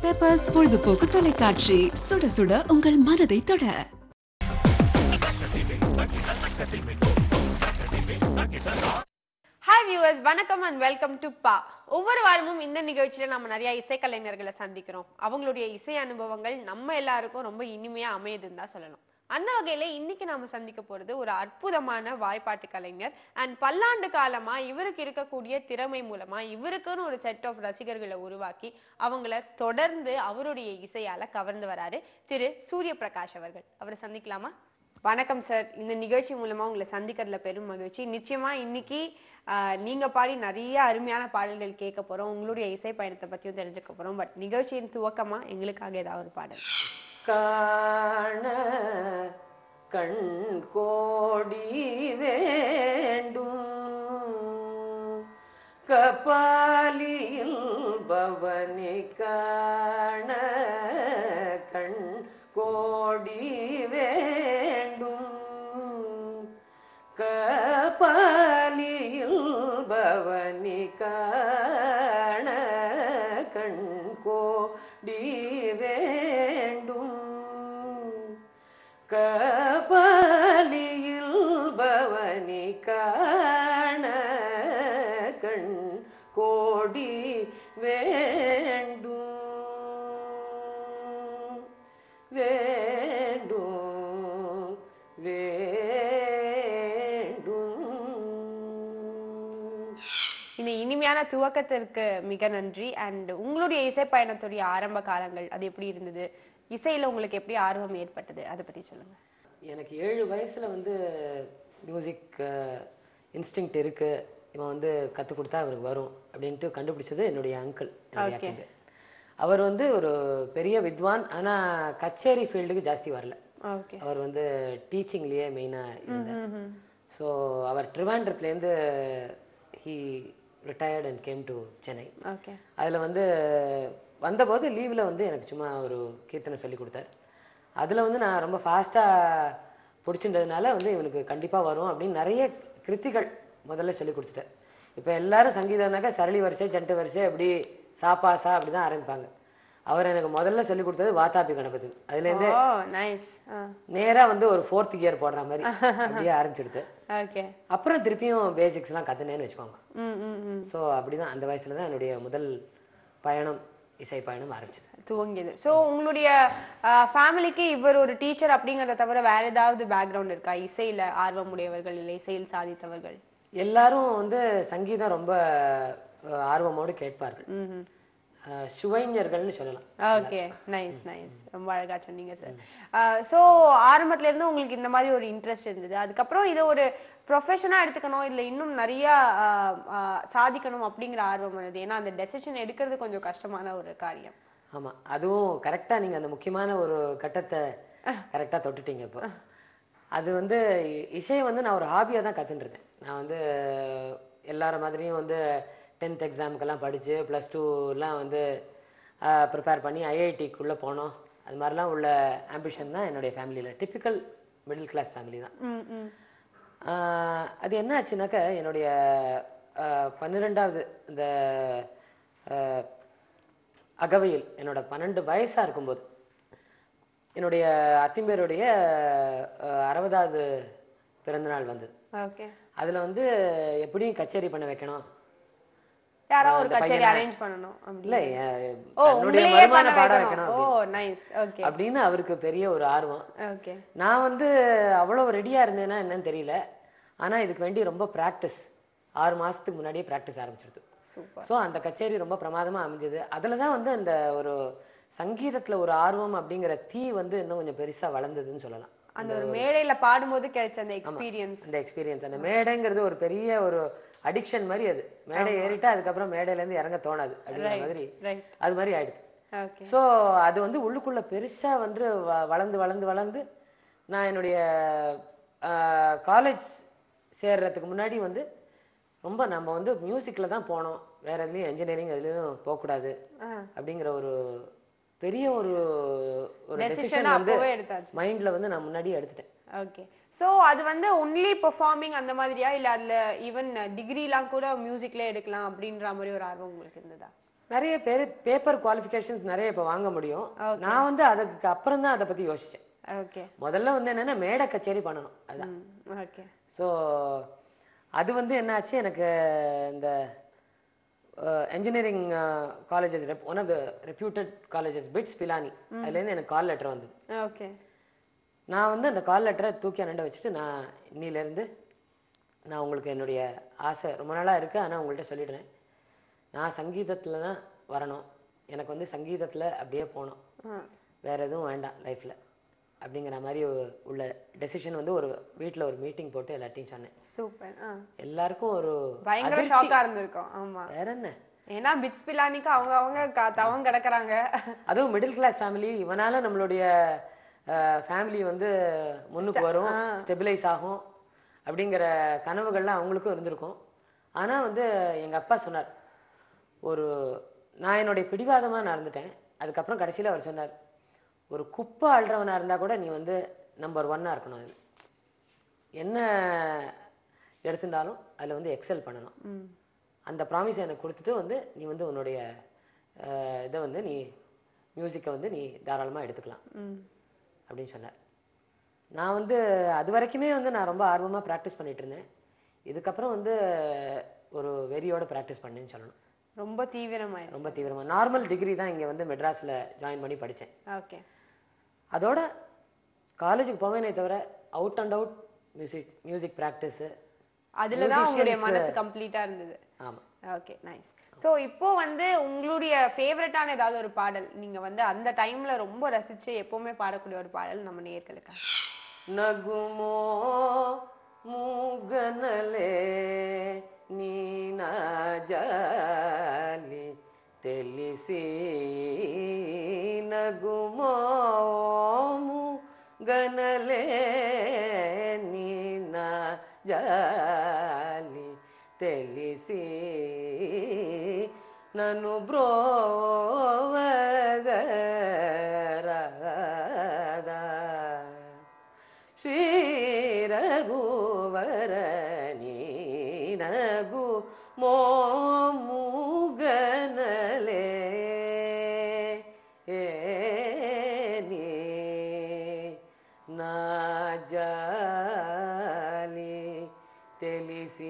Peppers பொழுதுபோக்கு தொலைக்காட்சி சுட சுட உங்கள் மனதை தொட ஹாய் வியூவர்ஸ் வணக்கம் அண்ட் வெல்கம் டு பா ஒவ்வொரு வாரமும் இந்த நிகழ்ச்சியில நம்ம நிறைய இசைக்கலைஞர்களை சந்திக்கிறோம் அவங்களுடைய இசை அனுபவங்கள் நம்ம எல்லாருக்கும் ரொம்ப இனிமையா அமையுதுன்னு தான் சொல்லணும் அந்த வகையில இன்னைக்கு நாம சந்திக்க போறது ஒரு அற்புதமான வாய்ப்பாட்டு கலைஞர் அண்ட் பல்லாண்டு காலமா இவருக்கு இருக்கக்கூடிய திறமை மூலமா இவருக்குன்னு ஒரு செட் ஆஃப் ரசிகர்களை உருவாக்கி அவங்கள தொடர்ந்து அவருடைய இசையால கவர்ந்து வராரு திரு சூரிய பிரகாஷ் அவர்கள் அவரை சந்திக்கலாமா வணக்கம் சார் இந்த நிகழ்ச்சி மூலமா உங்களை சந்திக்கிறதுல பெரும் மகிழ்ச்சி நிச்சயமா இன்னைக்கு ஆஹ், நீங்க பாடி நிறைய அருமையான பாடல்கள் கேட்க போறோம் உங்களுடைய இசை பயணத்தை பத்தியும் தெரிஞ்சுக்க போறோம் பட் நிகழ்ச்சியின் துவக்கமா எங்களுக்காக ஏதாவது ஒரு பாடல் காண கண் கோடி வேண்டும் கபாலியில் பவனி காண கண் கோடி வேண்டும் கபாலியில் பவனி காண கண் கோடி வேண்டும் கபாலியில் பவனி காண கண் கோடி வேண்டும் வேண்டும் வேண்டும் இந்த இனிமையான துவக்கத்திற்கு மிக நன்றி அண்ட் உங்களுடைய இசை பயணத்துடைய ஆரம்ப காலங்கள் அது எப்படி இருந்தது இசையில உங்களுக்கு எப்படி ஆர்வம் ஏற்பட்டது அதை பத்தி சொல்லுங்க எனக்கு ஏழு வயசுல வந்து மியூசிக் இன்ஸ்டிங் இருக்கு இவன் வந்து கத்து கொடுத்தா அவருக்கு வரும் அப்படின்ட்டு கண்டுபிடிச்சது என்னுடைய அங்கிள் Okay. அவர் வந்து ஒரு பெரிய வித்வான் ஆனா கச்சேரி ஃபீல்டுக்கு ஜாஸ்தி வரல ஓகே அவர் வந்து டீச்சிங்லயே மெயினா இருந்தார் ஸோ அவர் ட்ரிவாண்ட்ரத்துலேருந்து he retired and came to Chennai okay அதுல வந்து வந்தபோது லீவ்ல வந்து எனக்கு சும்மா ஒரு கீர்த்தனை சொல்லி கொடுத்தார் அதுல வந்து நான் ரொம்ப ஃபாஸ்டா பிடிச்சின்றதுனால வந்து இவனுக்கு கண்டிப்பா வரும் அப்படின்னு நிறைய கிருத்திகள் முதல்ல சொல்லி கொடுத்துட்டேன் இப்ப எல்லாரும் சங்கீதம்னாக்கா சரளி வரிசை ஜண்டு வரிசை அப்படி சாப்பா சா அப்படிதான் ஆரம்பிப்பாங்க அவர் எனக்கு முதல்ல சொல்லி கொடுத்தது வாத்தாபி கணபதி அதுல இருந்து ஓ நைஸ் நேரா வந்து ஒரு ஃபோர்த் கியர் போடுற மாதிரி அப்படியே ஆரம்பிச்சிடுது ஓகே அப்புறம் திருப்பியும் பேசிக்ஸ் எல்லாம் கத்துனேன்னு வச்சுக்கோங்க ம் ம் ம் ஸோ அப்படிதான் அந்த வயசுல தான் என்னுடைய முதல் பயணம் இசை பயணம் ஆரம்பிச்சது துவங்கியது சோ உங்களுடைய ஃபேமிலிக்கு இவர் ஒரு டீச்சர் அப்படிங்கறத தவிர வேற ஏதாவது பேக்ரவுண்ட் இருக்கா இசையில ஆர்வம் உடையவர்கள் இல்லை இசையில் சாதித்தவர்கள் எல்லாரும் வந்து சங்கீதம் ரொம்ப அஹ், ஆர்வமோடு கேட்பார்கள் ம் அஹ், சுவைஞர்கள்னு சொல்லலாம் ஓகே நைஸ் நைஸ் ரொம்ப அழகா சொன்னீங்க சார் சோ ஆரம்பத்துல இருந்து உங்களுக்கு இந்த மாதிரி ஒரு இன்ட்ரெஸ்ட் இருந்தது அதுக்கப்புறம் இதை ஒரு ப்ரொஃபஷனா எடுத்துக்கணும் இல்ல இன்னும் நிறைய ஆஹ், ஆஹ், சாதிக்கணும் அப்படிங்கிற ஆர்வம் வந்தது ஏன்னா அந்த டெசிஷன் எடுக்கிறது கொஞ்சம் கஷ்டமான ஒரு காரியம் ஆமா அதுவும் கரெக்டா நீங்க அந்த முக்கியமான ஒரு கட்டத்தை கரெக்டா தொட்டுட்டீங்க இப்போ அது வந்து இ- இசையை வந்து நான் ஒரு ஹாபியா தான் கத்துட்டு இருந்தேன் நான் வந்து எல்லார மாதிரியும் வந்து டென்த் எக்ஸாமுக்கெல்லாம் படிச்சு ப்ளஸ் எல்லாம் வந்து ப்ரிப்பேர் பண்ணி ஐஐடிக்குள்ள போனோம் அது மாதிரிலாம் உள்ள ஆம்பிஷன் தான் என்னுடைய ஃபேமிலியில டிப்பிக்கல் மிடில் கிளாஸ் ஃபேமிலி தான் ம் ம் ஆஹ் அது என்ன ஆச்சுனாக்க என்னுடைய ஆஹ் பன்னிரெண்டாவது இந்த ஆஹ் அகவையில் என்னோட பன்னெண்டு வயசா இருக்கும்போது என்னுடைய அத்திம்பேருடைய ஆஹ் அறுபதாவது பிறந்தநாள் வந்தது ஓகே அதுல வந்து எப்படியும் கச்சேரி பண்ண வைக்கணும் யாரோ ஒரு அந்த கச்சேரி பையனை- அரேஞ்ச் பண்ணணும் அப்படி இல்ல என் ஓ தன்னுடைய உங்களையே மருமான பண்ண பாட வைக்கணும் வைக்கணும் ஓ அப்படின்னு. நைஸ் ஓகே அப்படின்னு அவருக்கு பெரிய ஒரு ஆர்வம் ஓகே நான் வந்து அவ்வளவு ரெடியா இருந்தேன்னா என்னன்னு தெரியல ஆனா இதுக்கு வேண்டி ரொம்ப பிராக்டிஸ் ஆறு மாசத்துக்கு முன்னாடியே பிராக்டிஸ் ஆரம்பிச்சிருது சூப்பர் சோ அந்த கச்சேரி ரொம்ப பிரமாதமா அமைஞ்சது அதுலதான் வந்து அந்த ஒரு சங்கீதத்துல ஒரு ஆர்வம் அப்படிங்கிற தீ வந்து இன்னும் கொஞ்சம் பெருசா வளர்ந்ததுன்னு சொல்லலாம் அந்த ஒரு மேடையில பாடும்போது கிடைச்ச அந்த எக்ஸ்பீரியன்ஸ் அந்த எக்ஸ்பீரியன்ஸ் அந்த மேடைங்கிறது ஒரு பெரிய ஒரு அடிக்ஷன் மாதிரி அது மேடை ஏறிட்டா அதுக்கப்புறம் மேடையில இருந்து இறங்க தோணாது அப்படிங்கிற மாதிரி ரைட் அது மாதிரி ஆயிடுது ஓகே சோ அது வந்து உள்ளுக்குள்ள பெருசா வந்து வ- வளர்ந்து வளர்ந்து வளர்ந்து நான் என்னுடைய காலேஜ் சேர்றதுக்கு முன்னாடி வந்து ரொம்ப நம்ம வந்து மியூசிக்ல தான் போனோம் வேற எதுலயும் இன்ஜினியரிங் எதுலயும் போகக்கூடாது அப்படிங்கிற ஒரு பெரிய ஒரு ஒரு Decision டெசிஷன் வந்து அப்பவே எடுத்தாச்சு மைண்ட்ல வந்து நான் முன்னாடியே எடுத்துட்டேன் ஓகே சோ அது வந்து ஒன்லி பெர்ஃபார்மிங் அந்த மாதிரியா இல்ல அதுல ஈவன் டிகிரிலாம் கூட மியூசிக்ல எடுக்கலாம் அப்படின்ற மாதிரி ஒரு ஆர்வம் உங்களுக்கு இருந்ததா நிறைய பேர் பேப்பர் குவாலிஃபிகேஷன்ஸ் நிறைய இப்ப வாங்க முடியும் நான் வந்து அதுக்கு அப்புறம் தான் அதை பத்தி யோசிச்சேன் ஓகே முதல்ல வந்து என்னன்னா மேடை கச்சேரி பண்ணணும் அதுதான் ஓகே ஸோ அது வந்து என்னாச்சு எனக்கு இந்த engineering colleges one of the reputed colleges BITS Pilani அதுலேருந்து எனக்கு கால் லெட்டர் வந்தது ஓகே நான் வந்து அந்த கால் லெட்டரை தூக்கி அண்ணண்ட வச்சுட்டு நான் இன்னிலேருந்து நான் உங்களுக்கு என்னுடைய ஆசை ரொம்ப நாளாக இருக்கு ஆனால் உங்கள்கிட்ட சொல்லிடுறேன் நான் சங்கீதத்தில் தான் வரணும் எனக்கு வந்து சங்கீதத்தில் அப்படியே போகணும் வேற எதுவும் வேண்டாம் லைஃப்ல அப்படிங்கிற மாதிரி ஒரு- உள்ள டெசிஷன் வந்து ஒரு வீட்ல ஒரு மீட்டிங் போட்டு எல்லாத்தையும் சொன்னேன் சூப்பர் எல்லாருக்கும் ஒரு பயங்கர அதிர்ச்சி. ஷாக்கா இருந்திருக்கும் ஆமா வேற என்ன ஏன்னா பிட்ஸ் பிலானிக்கு அவங்க அவங்க க- தவம் கிடக்குறாங்க அதுவும் மிடில் கிளாஸ் ஃபேமிலி இவனால நம்மளுடைய ஃபேமிலி வந்து முன்னுக்கு வரும் ஸ்டெபிலைஸ் ஆகும் அப்படிங்கிற கனவுகள்லாம் அவங்களுக்கும் இருந்திருக்கும் ஆனா வந்து எங்க அப்பா சொன்னார் ஒரு நான் என்னுடைய பிடிவாதமா நான் இருந்துட்டேன் அதுக்கப்புறம் கடைசியில அவர் சொன்னார் ஒரு குப்பை அள்ளுறவனா இருந்தா கூட நீ வந்து நம்பர் ஒன்னா இருக்கணும் அதுல என்ன எடுத்துட்டாலும் அதுல வந்து எக்ஸல் பண்ணணும் ம். அந்த ப்ராமிஸ் எனக்கு கொடுத்துட்டு வந்து நீ வந்து உன்னுடைய அஹ், இதை வந்து நீ மியூசிக்கை வந்து நீ தாராளமா எடுத்துக்கலாம் ம். அப்படின்னு சொன்னார் நான் வந்து அது வரைக்குமே வந்து நான் ரொம்ப ஆர்வமா ப்ராக்டிஸ் பண்ணிட்டு இருந்தேன் இதுக்கப்புறம் வந்து ஒரு வெறியோட ப்ராக்டிஸ் பண்ணேன்னு சொல்லணும் ரொம்ப தீவிரமாயிரும் ரொம்ப தீவிரமா நார்மல் டிகிரி தான் இங்க வந்து மெட்ராஸ்ல ஜாயின் பண்ணி படிச்சேன் ஓகே அதோட காலேஜுக்கு போவேனே தவிர out and out music music practice அதுலதான் உங்களுடைய Musicians, மனசு கம்ப்ளீட்டா இருந்தது ஆமா ஓகே நைஸ் சோ இப்போ வந்து உங்களுடைய ஃபேவரட்டான ஏதாவது ஒரு பாடல் நீங்க வந்து அந்த டைம்ல ரொம்ப ரசிச்சு எப்பவுமே பாடக்கூடிய ஒரு பாடல் நம்ம நேர்களுக்கு నగుమో మూగనలే నీ నా జాలి తెలిసి నగుమో మూగనలే నీ నా జాలి తెలిసి నన్ను బ్రోవగరాదా ಶ್ರೀರಘುವರನಿ ನಗು ಮೋಮುಗನಲೆ ಏನಿ ನಾಜಾಲಿ ತಿಳಿಸಿ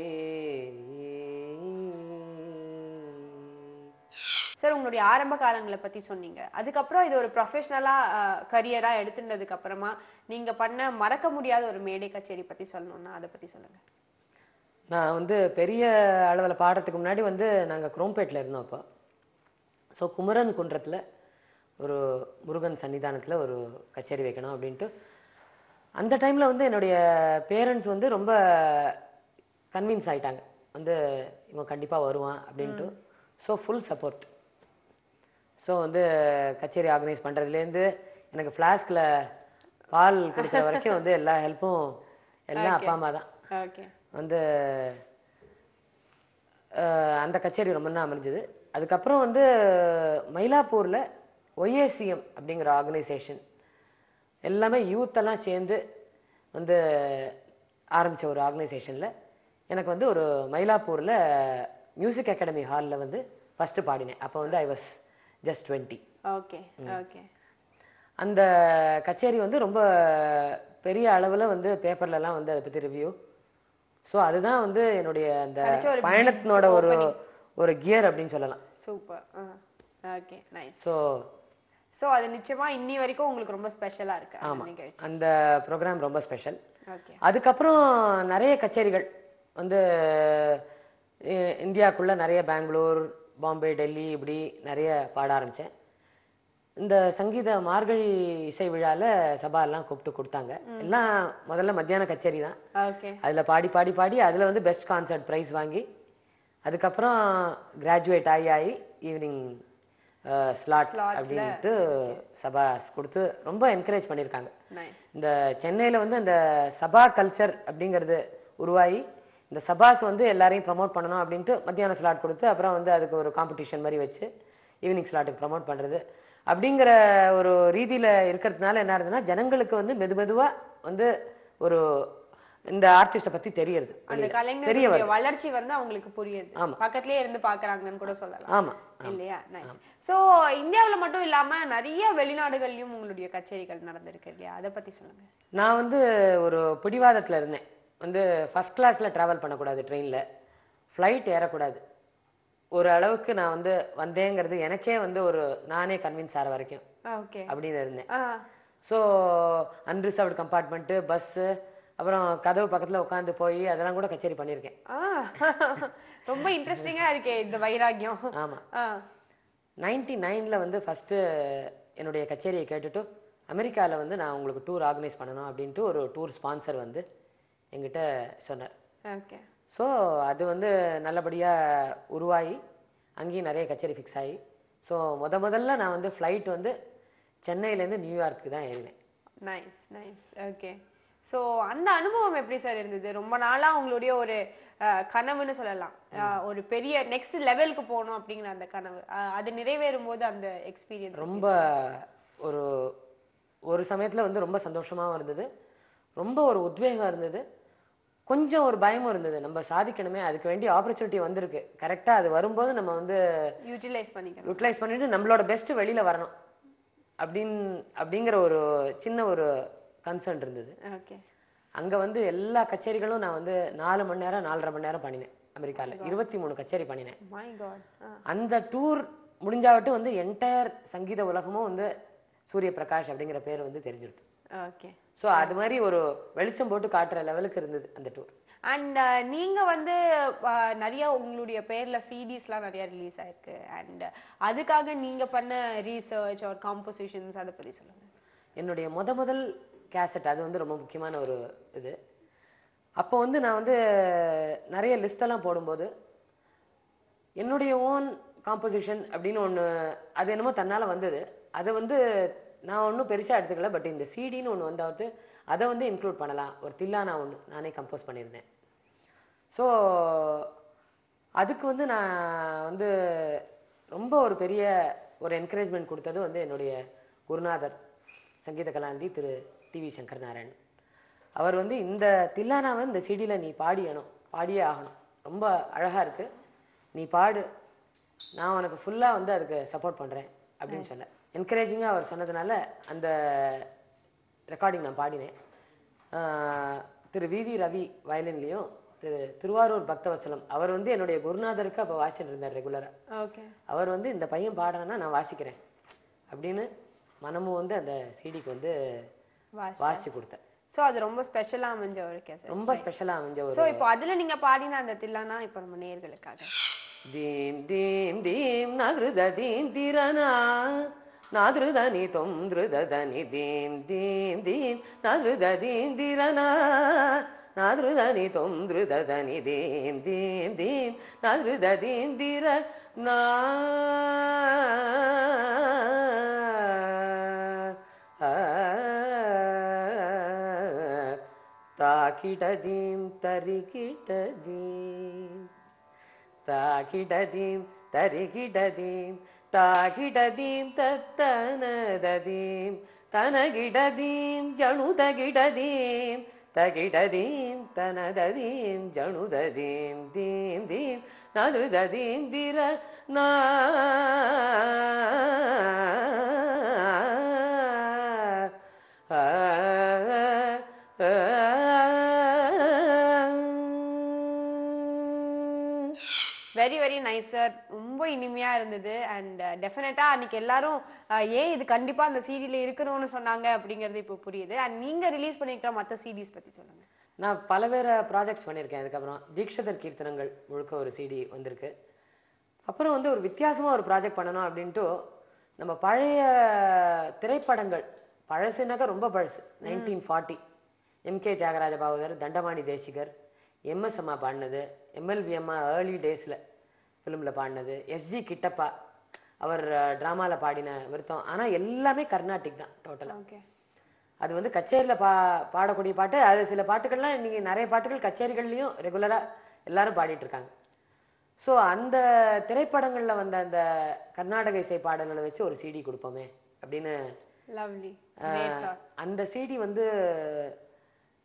சார் உங்களுடைய ஆரம்ப காலங்களை பத்தி சொன்னீங்க அதுக்கப்புறம் இது ஒரு ப்ரொஃபஷனலா கரியரா எடுத்துனதுக்கு அப்புறமா நீங்க பண்ண மறக்க முடியாத ஒரு மேடை கச்சேரி பத்தி சொல்லணும்னா அதை பத்தி சொல்லுங்க நான் வந்து பெரிய அளவுல பாடுறதுக்கு முன்னாடி வந்து நாங்க குரோம்பேட்ல இருந்தோம் அப்போ ஸோ குமரன் குன்றத்துல ஒரு முருகன் சன்னிதானத்துல ஒரு கச்சேரி வைக்கணும் அப்படின்ட்டு அந்த டைம்ல வந்து என்னுடைய பேரண்ட்ஸ் வந்து ரொம்ப கன்வின்ஸ் ஆயிட்டாங்க வந்து இவன் கண்டிப்பா வருவான் அப்படின்ட்டு ஸோ ஃபுல் சப்போர்ட் ஸோ வந்து கச்சேரி ஆர்கனைஸ் பண்றதுலேருந்து எனக்கு ஃப்ளாஸ்கில் பால் கொடுக்குற வரைக்கும் வந்து எல்லா ஹெல்ப்பும் எல்லாம் அப்பா அம்மா தான் ஓகே வந்து அஹ், அந்த கச்சேரி ரொம்ப நாள் அமைஞ்சது அதுக்கப்புறம் வந்து மயிலாப்பூர்ல ஒய்ஏசிஎம் அப்படிங்கிற ஆர்கனைசேஷன் எல்லாமே யூத் எல்லாம் சேர்ந்து வந்து ஆரம்பிச்ச ஒரு ஆர்கனைசேஷன்ல எனக்கு வந்து ஒரு மயிலாப்பூர்ல மியூசிக் அகாடமி ஹால்ல வந்து ஃபர்ஸ்ட் பாடினேன் அப்போ வந்து I was just twenty okay okay அந்த கச்சேரி வந்து ரொம்ப பெரிய அளவுல வந்து பேப்பர்ல எல்லாம் வந்து அதை பத்தி ரிவ்யூ சோ அதுதான் வந்து என்னுடைய அந்த கிடைச்ச ஒரு பயணத்தினோட ஒரு ஒரு கியர் அப்படின்னு சொல்லலாம் super okay nice so so அது நிச்சயமா இன்னி வரைக்கும் உங்களுக்கு ரொம்ப ஸ்பெஷலா இருக்கு அந்த ஆமா நிகழ்ச்சி அந்த ப்ரோக்ராம் ரொம்ப ஸ்பெஷல் ஓகே அதுக்கப்புறம் நிறைய கச்சேரிகள் வந்து இ- இந்தியாக்குள்ள நிறைய பெங்களூர் பாம்பே டெல்லி இப்படி நிறைய பாட ஆரம்பிச்சேன் இந்த சங்கீத மார்கழி இசை விழால சபா எல்லாம் கூப்பிட்டு கொடுத்தாங்க எல்லாம் முதல்ல மத்தியான கச்சேரி தான் ஓகே அதுல பாடி பாடி பாடி அதுல வந்து பெஸ்ட் கான்சர்ட் பிரைஸ் வாங்கி அதுக்கப்புறம் கிராஜுவேட் ஆகி ஆகி ஈவினிங் ஸ்லாட் Slots ல, அப்படின்ட்டு சபாஸ் கொடுத்து ரொம்ப என்கரேஜ் பண்ணியிருக்காங்க நைஸ் இந்த சென்னையில வந்து இந்த சபா கல்ச்சர் அப்படிங்கிறது உருவாகி இந்த சபாஸ் வந்து எல்லாரையும் ப்ரமோட் பண்ணணும் அப்படின்ட்டு மத்தியான ஸ்லாட் கொடுத்து அப்புறம் வந்து அதுக்கு ஒரு காம்படிஷன் மாதிரி வச்சு ஈவினிங் ஸ்லாட்டுக்கு ப்ரமோட் பண்றது அப்படிங்கிற ஒரு ரீதியில இருக்கிறதுனால என்ன ஆகுதுன்னா ஜனங்களுக்கு வந்து மெது மெதுவா வந்து ஒரு இந்த ஆர்டிஸ்ட பத்தி தெரியறது அந்த வெளியில. தெரிய கலைஞருடைய வருது வளர்ச்சி வந்து அவங்களுக்கு புரியுது ஆமா. பக்கத்துலயே இருந்து பாக்குறாங்கன்னு கூட சொல்லலாம் ஆமா இல்லையா சோ இந்தியாவுல மட்டும் இல்லாம நிறைய வெளிநாடுகள்லயும் உங்களுடைய கச்சேரிகள் நடந்திருக்கு இல்லையா அத பத்தி சொல்லுங்க நான் வந்து ஒரு பிடிவாதத்துல இருந்தேன் வந்து ஃபர்ஸ்ட் கிளாஸ்ல டிராவல் பண்ணக்கூடாது ட்ரெயின்ல ஃப்ளைட் ஏறக்கூடாது ஒரு அளவுக்கு நான் வந்து வந்தேங்கிறது எனக்கே வந்து ஒரு நானே கன்வின்ஸ் ஆகிற வரைக்கும் ஓகே அப்படின்னு இருந்தேன் ஸோ அன்ரிசர்வ்டு கம்பார்ட்மெண்ட்டு பஸ்ஸு அப்புறம் கதவு பக்கத்துல உட்காந்து போய் அதெல்லாம் கூட கச்சேரி பண்ணியிருக்கேன் ரொம்ப இன்ட்ரெஸ்டிங்கா இருக்கே இந்த வைராக்கியம் ஆமா ஆ, நைன்டி நைன்ல வந்து ஃபர்ஸ்ட் என்னுடைய கச்சேரியை கேட்டுட்டு அமெரிக்கால வந்து நான் உங்களுக்கு டூர் ஆர்கனைஸ் பண்ணணும் அப்படின்ட்டு ஒரு டூர் ஸ்பான்சர் வந்து என்கிட்ட சொன்னார் ஓகே ஸோ அது வந்து நல்லபடியா உருவாகி அங்கேயும் நிறைய கச்சேரி ஃபிக்ஸ் ஆகி ஸோ முத முதல்ல நான் வந்து ஃப்ளைட் வந்து சென்னையிலேருந்து நியூயார்க்கு தான் ஏறினேன் நைஸ் நைஸ் ஓகே சோ அந்த அனுபவம் எப்படி சார் இருந்தது ரொம்ப நாளா உங்களுடைய ஒரு அஹ், கனவுன்னு சொல்லலாம் அஹ், ஒரு பெரிய நெக்ஸ்ட் லெவலுக்கு போகணும் அப்படிங்கிற அந்த கனவு அஹ், அது நிறைவேறும் போது அந்த எக்ஸ்பீரியன்ஸ் ரொம்ப ஒரு ஒரு சமயத்துல வந்து ரொம்ப சந்தோஷமாவும் இருந்தது ரொம்ப ஒரு உத்வேகம் இருந்தது கொஞ்சம் ஒரு பயமும் இருந்தது நம்ம சாதிக்கணுமே அதுக்கு வேண்டிய ஆப்பர்ச்சுனிட்டி வந்திருக்கு கரெக்டா அது வரும்போது நம்ம வந்து யூட்டிலைஸ் பண்ணிக்கணும் யூட்டிலைஸ் பண்ணிட்டு நம்மளோட பெஸ்ட் வெளியில வரணும் அப்படின் அப்படிங்கிற ஒரு சின்ன ஒரு கன்சர்ன் இருந்தது ஓகே அங்க வந்து எல்லா கச்சேரிகளும் நான் வந்து நாலு மணி நேரம் நாலரை மணி நேரம் பண்ணினேன் அமெரிக்கால இருபத்தி மூணு கச்சேரி பண்ணினேன் மை காட் அந்த டூர் முடிஞ்சாவட்டும் வந்து என்டையர் சங்கீத உலகமும் வந்து சூரிய பிரகாஷ் அப்படிங்கிற பேர் வந்து தெரிஞ்சிருது ஓகே ஸோ அது மாதிரி ஒரு வெளிச்சம் போட்டு காட்டுற லெவலுக்கு இருந்தது அந்த டூர் அண்ட் நீங்க வந்து அஹ், நிறைய உங்களுடைய பேர்ல சிடிஸ்லாம் நிறைய ரிலீஸ் ஆயிருக்கு அண்ட் அதுக்காக நீங்க பண்ண ரீசர்ச் ஆர் காம்போசிஷன்ஸ் அதை பத்தி சொல்லுங்க என்னுடைய முத முதல் கேசட் அது வந்து ரொம்ப முக்கியமான ஒரு இது அப்போ வந்து நான் வந்து நிறைய லிஸ்ட் எல்லாம் போடும்போது என்னுடைய ஓன் காம்போசிஷன் அப்படின்னு ஒண்ணு அது என்னமோ தன்னால வந்தது அதை வந்து நான் ஒன்றும் பெருசா எடுத்துக்கல பட் இந்த சிடின்னு ஒண்ணு வந்தாவது அதை வந்து இன்க்ளூட் பண்ணலாம் ஒரு தில்லானா ஒண்ணு நானே கம்போஸ் பண்ணியிருந்தேன் ஸோ அதுக்கு வந்து நான் வந்து ரொம்ப ஒரு பெரிய ஒரு என்கரேஜ்மெண்ட் கொடுத்தது வந்து என்னுடைய குருநாதர் சங்கீத கலாந்தி திரு டி வி சங்கர் நாராயண் அவர் வந்து இந்த தில்லானாவை இந்த சிடியில நீ பாடியணும் பாடியே ஆகணும் ரொம்ப அழகா இருக்கு நீ பாடு நான் உனக்கு ஃபுல்லா வந்து அதுக்கு சப்போர்ட் பண்றேன் அப்படின்னு சொன்னேன் என்கரேஜிங்கா அவர் சொன்னதுனால அந்த ரெக்கார்டிங் நான் பாடினேன் ஆஹ் திரு வி வி ரவி வயலின்லயும் திரு திருவாரூர் பக்தவச்சலம் அவர் வந்து என்னுடைய குருநாதருக்கு அப்போ வாசிட்டு இருந்தார் ரெகுலரா ஓகே அவர் வந்து இந்த பையன் பாடுறான்னா நான் வாசிக்கிறேன் அப்படின்னு மனமும் வந்து அந்த சிடிக்கு வந்து வாசி வாசிச்சு கொடுத்தேன் சோ அது ரொம்ப ஸ்பெஷலா அமைஞ்ச ஒரு கேசட் ரொம்ப ஸ்பெஷலா அமைஞ்ச ஒரு சோ இப்போ அதுல நீங்க பாடின அந்த தில்லானா இப்போ நம்ம நேயர்களுக்காக தீம் தீம் தீம் நகிருத தீம் திரனா நாதிருதனி தொம் திருதனி தீம் தீம் தீம் நகிருத தீம் திரனா நாதிருதனி தொம் திருதனி தீம் தீம் தீம் நகிருத தீம் திர நா தாக்கிடதீம் தரிகிடதீம் தாகிடதீம் தரிகிடதீம் தாகிடதீம் தத்தனததீம் தனகிடதீம் ஜணுதகிடதீம் தகிடதீம் தனததீம் ஜணுததீம் தீம் தீம் நதுததீம் திர நா வெரி வெரி நைஸ் சார் ரொம்ப இனிமையா இருந்தது அண்ட் டெஃபினட்டா அன்னைக்கு எல்லாரும் அஹ், ஏன் இது கண்டிப்பா அந்த சீடியில இருக்கணும்னு சொன்னாங்க அப்படிங்கிறது இப்போ புரியுது அண்ட் நீங்க ரிலீஸ் பண்ணிருக்கிற மத்த சீடிஸ் பத்தி சொல்லுங்க நான் பல வேற ப்ராஜெக்ட்ஸ் பண்ணியிருக்கேன் அதுக்கப்புறம் தீக்ஷதர் கீர்த்தனங்கள் முழுக்க ஒரு சிடி வந்திருக்கு அப்புறம் வந்து ஒரு வித்தியாசமா ஒரு ப்ராஜெக்ட் பண்ணணும் அப்படின்ட்டு நம்ம பழைய திரைப்படங்கள் பழசுனாக்கா ரொம்ப பழசு nineteen forty MK Thyagaraja Bhagavathar Dandapani Desikar MS அம்மா பாடினது எம்எல்வி அம்மா ஏர்லி டேஸ்ல ஃபிலிமில் பாடினது எஸ்ஜி கிட்டப்பா அவர் ட்ராமால பாடின விருத்தம் ஆனா எல்லாமே கர்நாடிக் தான் டோட்டலா ஓகே அது வந்து கச்சேரியில பா பாடக்கூடிய பாட்டு அது சில பாட்டுகள்லாம் இன்னைக்கு நிறைய பாட்டுகள் கச்சேரிகள்லயும் ரெகுலரா எல்லாரும் பாடிட்டு இருக்காங்க சோ அந்த திரைப்படங்கள்ல வந்த அந்த கர்நாடக இசை பாடல்களை வச்சு ஒரு சிடி கொடுப்போமே அப்படின்னு லவ்லி ஆஹ், அந்த சிடி வந்து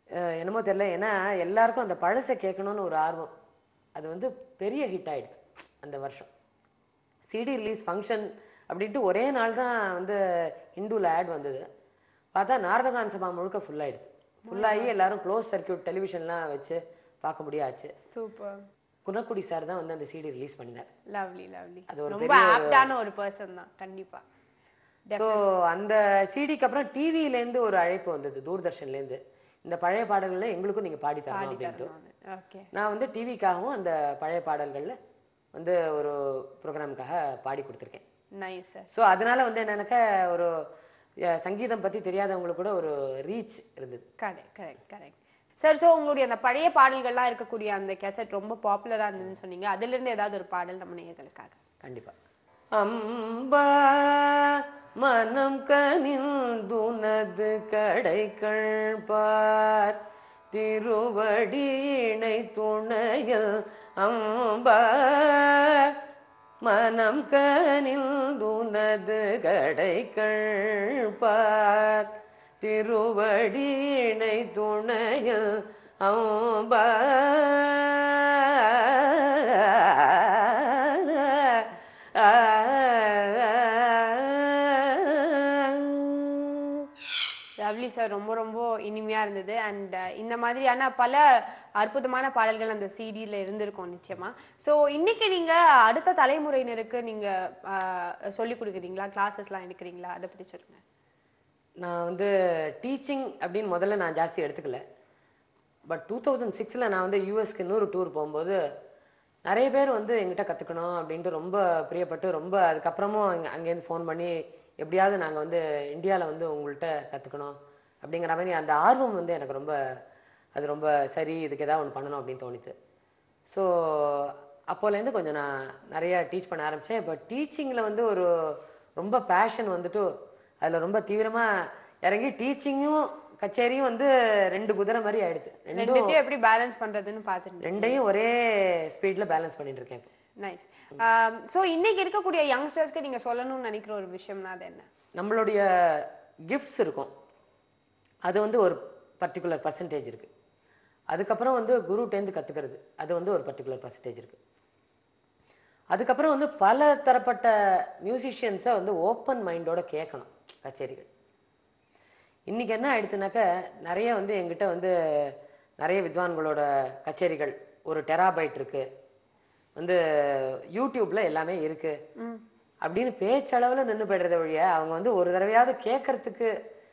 அஹ் என்னமோ தெரியல ஏன்னா எல்லாருக்கும் அந்த பழசை கேட்கணும்னு ஒரு ஆர்வம் அது வந்து பெரிய ஹிட் ஆயிடுது அந்த வருஷம் சிடி ரிலீஸ் ஃபங்க்ஷன் அப்படின்ட்டு ஒரே நாள் தான் வந்து இந்துல ஆட் வந்தது பார்த்தா நாரதகான் சபா முழுக்க ஃபுல் ஆயிடுது ஃபுல்லாகி எல்லாரும் க்ளோஸ் சர்க்கியூட் டெலிவிஷன்லாம் வச்சு பார்க்க முடியாச்சு சூப்பர் குணக்குடி சார் தான் வந்து அந்த சிடி ரிலீஸ் பண்ணினார் லவ்லி லவ்லி அது ஒரு ரொம்ப பெரிய ஒரு- ஆப்டான ஒரு பர்சன் தான் கண்டிப்பா ஸோ அந்த சிடிக்கு அப்புறம் டிவில இருந்து ஒரு அழைப்பு வந்தது தூர்தர்ஷன்ல இருந்து இந்த பழைய பாடல்களை எங்களுக்கும் நீங்க பாடி தரணும் அப்படின்ட்டு ஓகே நான் வந்து டிவிக்காகவும் அந்த பழைய பாடல்கள்ல வந்து ஒரு ப்ரோக்ராமுக்காக பாடி கொடுத்துருக்கேன் நைஸ் சார் ஸோ அதனால வந்து என்னன்னாக்கா ஒரு அஹ், சங்கீதம் பத்தி தெரியாதவங்களுக்கு கூட ஒரு ரீச் இருந்தது correct correct correct sir so உங்களுடைய அந்த பழைய பாடல்கள்லாம் இருக்கக்கூடிய அந்த கேசட் ரொம்ப பாப்புலரா இருந்ததுன்னு சொன்னீங்க அதுல இருந்து ஏதாவது ஒரு பாடல் நம்ம நேயர்களுக்காக கண்டிப்பா அம்பா மனம் கனிந்துனது கடைகள் பார் திருவடியினை துணையில் அம்பா மனம் கனிந்துனது கடைகள் பார் திருவடியினை துணையில் அம்பா லவ்லி சார் ரொம்ப ரொம்ப இனிமையா இருந்தது அண்ட் இந்த மாதிரியான பல அற்புதமான பாடல்கள் அந்த சிடியில் இருந்திருக்கும் நிச்சயமா ஸோ இன்னைக்கு நீங்க அடுத்த தலைமுறையினருக்கு நீங்க சொல்லி கொடுக்குறீங்களா கிளாஸஸ்லாம் எடுக்கிறீங்களா அதை பத்தி சொல்லுங்க நான் வந்து டீச்சிங் அப்படின்னு முதல்ல நான் ஜாஸ்தி எடுத்துக்கல பட் டூ தௌசண்ட் சிக்ஸில் நான் வந்து யூஎஸ்க்கு இன்னொரு டூர் போகும்போது நிறைய பேர் வந்து எங்கிட்ட கற்றுக்கணும் அப்படின்ட்டு ரொம்ப பிரியப்பட்டு ரொம்ப அதுக்கப்புறமும் அங்கே அங்கேருந்து ஃபோன் பண்ணி எப்படியாவது நாங்கள் வந்து இந்தியாவில் வந்து உங்கள்கிட்ட கற்றுக்கணும் அப்படிங்கிற மாதிரி அந்த ஆர்வம் வந்து எனக்கு ரொம்ப அது ரொம்ப சரி இதுக்கு ஏதாவது ஒன்று பண்ணணும் அப்படின்னு தோணுது ஸோ அப்போலேருந்து கொஞ்சம் நான் நிறைய டீச் பண்ண ஆரம்பித்தேன் இப்போ டீச்சிங்கில் வந்து ஒரு ரொம்ப பேஷன் வந்துட்டு அதில் ரொம்ப தீவிரமாக இறங்கி டீச்சிங்கும் கச்சேரியும் வந்து ரெண்டு குதிரை மாதிரி ஆயிடுது ரெண்டும் ரெண்டுத்தையும் எப்படி பேலன்ஸ் பண்றதுன்னு பார்த்துருந்தேன் ரெண்டையும் ஒரே ஸ்பீடில் பேலன்ஸ் பண்ணிட்டு இருக்கேன் இப்போ நைஸ் ஸோ இன்னைக்கு இருக்கக்கூடிய யங்ஸ்டர்ஸ்க்கு நீங்க சொல்லணும்னு நினைக்கிற ஒரு விஷயம்னா அது என்ன நம்மளுடைய கிஃப்ட்ஸ் இருக்கும் அது வந்து ஒரு பர்டிகுலர் பர்சன்டேஜ் இருக்கு அதுக்கப்புறம் வந்து குருட்டேந்து கத்துக்கிறது அது வந்து ஒரு பர்டிகுலர் பர்சன்டேஜ் இருக்கு அதுக்கப்புறம் வந்து பல தரப்பட்ட மியூசிஷியன்ஸை வந்து ஓப்பன் மைண்டோட கேட்கணும் கச்சேரிகள் இன்னைக்கு என்ன ஆயிடுச்சுனாக்க நிறைய வந்து எங்கிட்ட வந்து நிறைய வித்வான்களோட கச்சேரிகள் ஒரு டெராபைட் இருக்கு வந்து யூடியூப்ல எல்லாமே இருக்கு ம் அப்படின்னு பேச்சளவுல நின்னு போயிடுறத ஒழிய அவங்க வந்து ஒரு தடவையாவது கேட்கறதுக்கு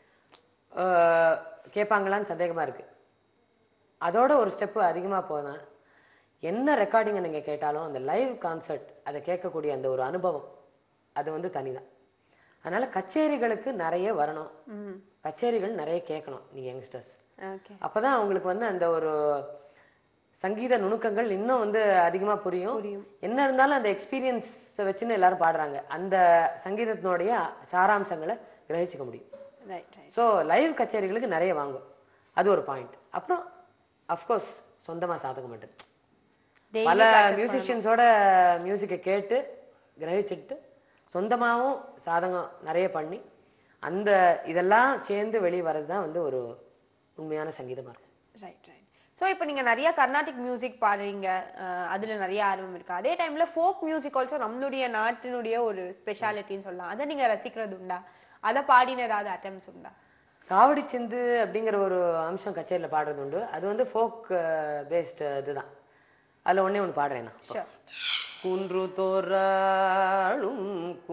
கேட்பாங்களான்னு சந்தேகமா இருக்கு அதோட ஒரு ஸ்டெப் அதிகமா போனா என்ன ரெக்கார்டிங்கை நீங்க கேட்டாலும் அந்த லைவ் கான்சர்ட் அதை கேட்கக்கூடிய அந்த ஒரு அனுபவம் அது வந்து தனிதான் அதனால கச்சேரிகளுக்கு நிறைய வரணும் ம் கச்சேரிகள் நிறைய கேட்கணும் நீங்க யங்ஸ்டர்ஸ் ஓகே அப்பதான் அவங்களுக்கு வந்து அந்த ஒரு சங்கீத நுணுக்கங்கள் இன்னும் வந்து அதிகமா புரியும் புரியும். என்ன இருந்தாலும் அந்த எக்ஸ்பீரியன்ஸ் வச்சுன்னு எல்லாரும் பாடுறாங்க அந்த சங்கீதத்தினுடைய சாராம்சங்களை கிரகிச்சுக்க முடியும் ரைட் ரைட் ஸோ லைவ் கச்சேரிகளுக்கு நிறைய வாங்கும் அது ஒரு பாயிண்ட் அப்புறம் அஃப்கோர்ஸ் சொந்தமா சாதகம் மட்டும் பல மியூசிஷியன்ஸோட மியூசிக்கை கேட்டு கிரகிச்சிட்டு சொந்தமாவும் சாதகம் நிறைய பண்ணி அந்த இதெல்லாம் சேர்ந்து வெளியே வர்றது தான் வந்து ஒரு உண்மையான சங்கீதமா இருக்கும் ரைட் ரைட் ஸோ இப்போ நீங்க நிறைய கர்நாடிக் மியூசிக் பாடுறீங்க அஹ் அதுல நிறைய ஆர்வம் இருக்கு அதே டைம்ல ஃபோக் மியூசிக் ஆல்சோ நம்மளுடைய நாட்டினுடைய ஒரு ஸ்பெஷாலிட்டின்னு சொல்லலாம் அதை நீங்க ரசிக்கிறது உண்டா அதை பாடின ஏதாவது அட்டம்ஸ் உண்டா காவடி சிந்து அப்படிங்கிற ஒரு அம்சம் கச்சேரியில பாடுறது உண்டு அது வந்து ஃபோக் பேஸ்ட் இதுதான் அதுல ஒண்ணே ஒண்ணு பாடுறேன் நான் ஷூர் குன்று தோறாளும்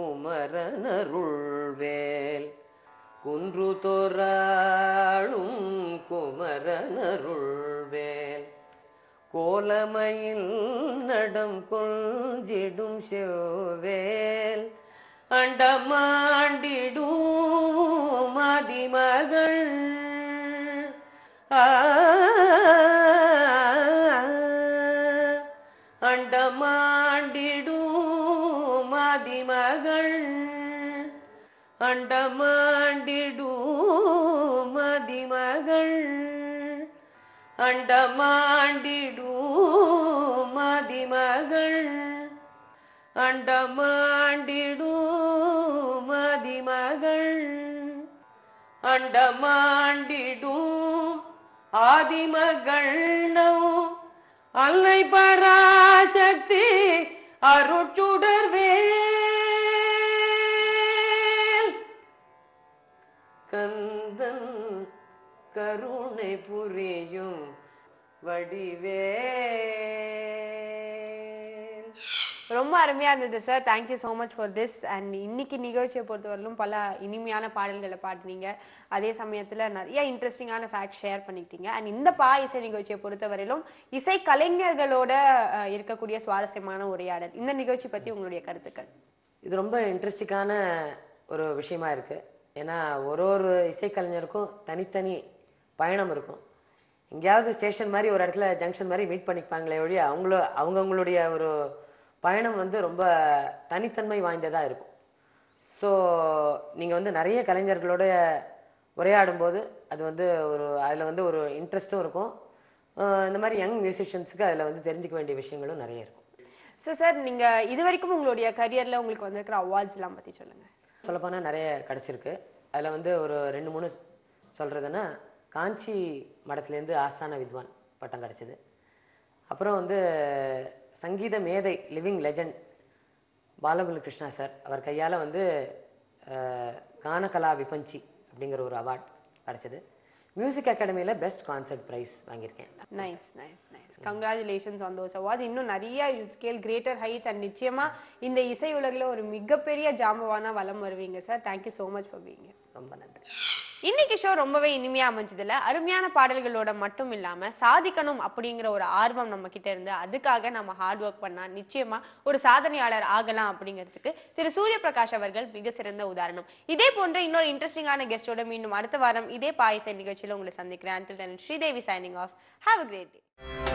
குமரனருள்வேல் குன்று தோறாளும் குமரனருள்வேல் கோலமையில் நடம் கொஞ்சிடும் செவ்வேல் அண்டமாண்டிடும் மதிமகள் அண்டமாண்டிடும் மதிமகள் அண்டமாண்டிடும் மதிமகள் அண்டமாண்டிடும் மதிமகள் அண்டமாண்டிடும் மதிமகள் அண்டமாண்டிடும் ஆதிமகள் நம் அல்லை பராசக்தி அருட்சுடர்வேல் கந்தன் கருணை புரியும் வடிவேல் ரொம்ப அருமையா இருந்தது sir thank you so much for this and இன்னைக்கு நிகழ்ச்சியை பொறுத்தவரையிலும் பல இனிமையான பாடல்களை பாடினீங்க அதே சமயத்துல நிறைய இன்ட்ரெஸ்டிங்கான ஃபேக்ட் ஷேர் பண்ணிக்கிட்டீங்க அண்ட் இந்த பா இசை நிகழ்ச்சியை பொறுத்தவரையிலும் இசை கலைஞர்களோட அஹ், இருக்கக்கூடிய சுவாரஸ்யமான உரையாடல் இந்த நிகழ்ச்சி பத்தி உங்களுடைய கருத்துக்கள் இது ரொம்ப இன்ட்ரெஸ்டிங்கான ஒரு விஷயமா இருக்கு ஏன்னா ஒரு ஒரு இசைக்கலைஞருக்கும் தனித்தனி பயணம் இருக்கும் எங்கேயாவது ஸ்டேஷன் மாதிரி ஒரு இடத்துல ஜங்ஷன் மாதிரி மீட் பண்ணிப்பாங்களே ஒழிய அவங்கள அவங்கவுங்களுடைய ஒரு பயணம் வந்து ரொம்ப தனித்தன்மை வாய்ந்ததா இருக்கும் ஸோ நீங்க வந்து நிறைய கலைஞர்களோட உரையாடும் போது அது வந்து ஒரு அதுல வந்து ஒரு இன்ட்ரெஸ்ட்டும் இருக்கும் அஹ் இந்த மாதிரி யங் மியூசிஷியன்ஸுக்கு அதுல வந்து தெரிஞ்சுக்க வேண்டிய விஷயங்களும் நிறைய இருக்கும் ஸோ சார் நீங்க இது வரைக்கும் உங்களுடைய கரியர்ல உங்களுக்கு வந்திருக்கிற அவார்ட்ஸ் எல்லாம் பத்தி சொல்லுங்க சொல்லப்போனால் நிறைய கிடைச்சிருக்கு அதில் வந்து ஒரு ரெண்டு மூணு சொல்கிறதுன்னா காஞ்சி மடத்துலேருந்து ஆஸ்தான வித்வான் பட்டம் கிடைச்சது அப்புறம் வந்து சங்கீத மேதை living legend Balaguru Krishna sir அவர் கையால் வந்து அஹ், கானகலா விபஞ்சி அப்படிங்கிற ஒரு அவார்ட் கிடைச்சது மியூசிக் அகாடமியில் பெஸ்ட் கான்சர்ட் ப்ரைஸ் வாங்கியிருக்கேன் nice nice nice congratulations on those awards இன்னும் நிறைய ஸ்கேல் கிரேட்டர் ஹைட் அண்ட் நிச்சயமா இந்த இசை உலகில் ஒரு மிகப்பெரிய ஜாம்பவானா வலம் வருவீங்க sir thank you so much for பீங்க ரொம்ப நன்றி இன்னைக்கு ஷோ ரொம்பவே இனிமையா அமைஞ்சதுல அருமையான பாடல்களோட மட்டும் இல்லாம சாதிக்கணும் அப்படிங்கிற ஒரு ஆர்வம் நம்ம கிட்ட இருந்து அதுக்காக நம்ம ஹார்ட் ஒர்க் பண்ணா நிச்சயமா ஒரு சாதனையாளர் ஆகலாம் அப்படிங்கிறதுக்கு திரு சூரிய பிரகாஷ் அவர்கள் மிக சிறந்த உதாரணம் இதே போன்ற இன்னொரு இன்ட்ரெஸ்டிங்கான கெஸ்டோட மீண்டும் அடுத்த வாரம் இதே பாயச நிகழ்ச்சியில உங்களை சந்திக்கிறேன் until then Sridevi signing off have a great day